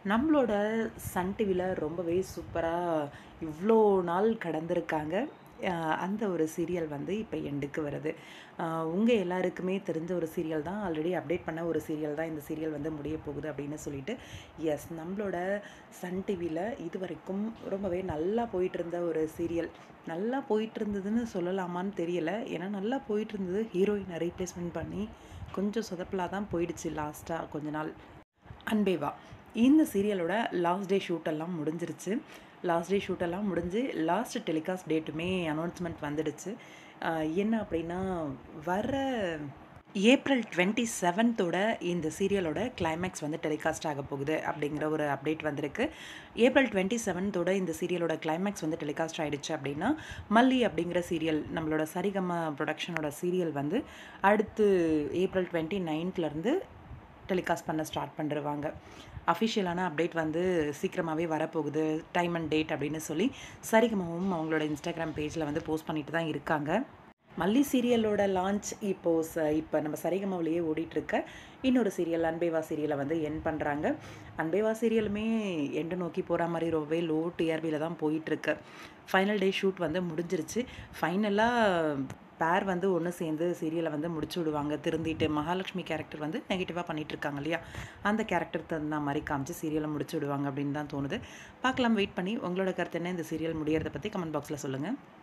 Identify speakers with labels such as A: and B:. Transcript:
A: நம்மளோட சன் டிவியில் ரொம்பவே சூப்பராக இவ்வளோ நாள் கடந்திருக்காங்க அஹ் அந்த ஒரு சீரியல் வந்து இப்போ எண்டுக்கு வருது உங்கள் எல்லாருக்குமே தெரிஞ்ச ஒரு சீரியல் தான் ஆல்ரெடி அப்டேட் பண்ண ஒரு சீரியல் தான் இந்த சீரியல் வந்து முடிய போகுது அப்படின்னு சொல்லிட்டு எஸ் நம்மளோட சன் டிவியில் இது வரைக்கும் ரொம்பவே நல்லா போயிட்டு இருந்த ஒரு சீரியல் நல்லா போயிட்டு இருந்ததுன்னு சொல்லலாமான்னு தெரியல ஏன்னா நல்லா போயிட்டு இருந்தது ஹீரோயினை ரீப்ளேஸ்மெண்ட் பண்ணி கொஞ்சம் சொதப்பலாக தான் போயிடுச்சு லாஸ்ட்டாக கொஞ்ச நாள் அன்பேவா இந்த சீரியலோட லாஸ்ட் டே ஷூட்டெல்லாம் முடிஞ்சிருச்சு லாஸ்ட் டே ஷூட்டெல்லாம் முடிஞ்சு லாஸ்ட் டெலிகாஸ்ட் டேட்டுமே அனௌன்ஸ்மெண்ட் வந்துடுச்சு ஆஹ் என்ன அப்படின்னா வர ஏப்ரல் டுவெண்ட்டி செவன்த்தோட இந்த சீரியலோட கிளைமேக்ஸ் வந்து டெலிகாஸ்ட் ஆக போகுது அப்படிங்கிற ஒரு அப்டேட் வந்திருக்கு ஏப்ரல் டுவெண்ட்டி செவன்த்தோட இந்த சீரியலோட கிளைமேக்ஸ் வந்து டெலிகாஸ்ட் ஆயிடுச்சு அப்படின்னா மல்லி அப்படிங்கிற சீரியல் நம்மளோட சரிகம ப்ரொடக்ஷனோட சீரியல் வந்து அடுத்து ஏப்ரல் டுவெண்ட்டி நைன்த்லேருந்து டெலிகாஸ்ட் பண்ண ஸ்டார்ட் பண்ணிடுவாங்க அஃபிஷியலான அப்டேட் வந்து சீக்கிரமாகவே வரப்போகுது டைம் அண்ட் டேட் அப்படின்னு சொல்லி சரிகமாவும் அவங்களோட இன்ஸ்டாகிராம் பேஜில் வந்து போஸ்ட் பண்ணிட்டு தான் இருக்காங்க மல்லி சீரியலோட லான்ச் இப்போது ச இப்போ நம்ம சரிகமாவிலேயே ஓடிட்டுருக்க இன்னொரு சீரியல் அன்பேவா சீரியலை வந்து என் பண்ணுறாங்க அன்பேவா சீரியலுமே எண்டு நோக்கி போகிற மாதிரி ரொம்பவே லோ டிஆர்பியில் தான் போயிட்டுருக்கு ஃபைனல் டே ஷூட் வந்து முடிஞ்சிருச்சு ஃபைனலாக பேர் வந்து ஒன்று சேர்ந்து சீரியலை வந்து முடிச்சு விடுவாங்க திருந்திட்டு மகாலட்சுமி கேரக்டர் வந்து நெகட்டிவாக பண்ணிட்டு இருக்காங்க இல்லையா அந்த கேரக்டர் தகுந்த மாதிரி காமிச்சு சீரியலை முடிச்சு விடுவாங்க அப்படின்னு தான் தோணுது பார்க்கலாம் வெயிட் பண்ணி உங்களோட கருத்து என்ன இந்த சீரியல் முடியறதை பற்றி கமெண்ட் பாக்ஸில் சொல்லுங்கள்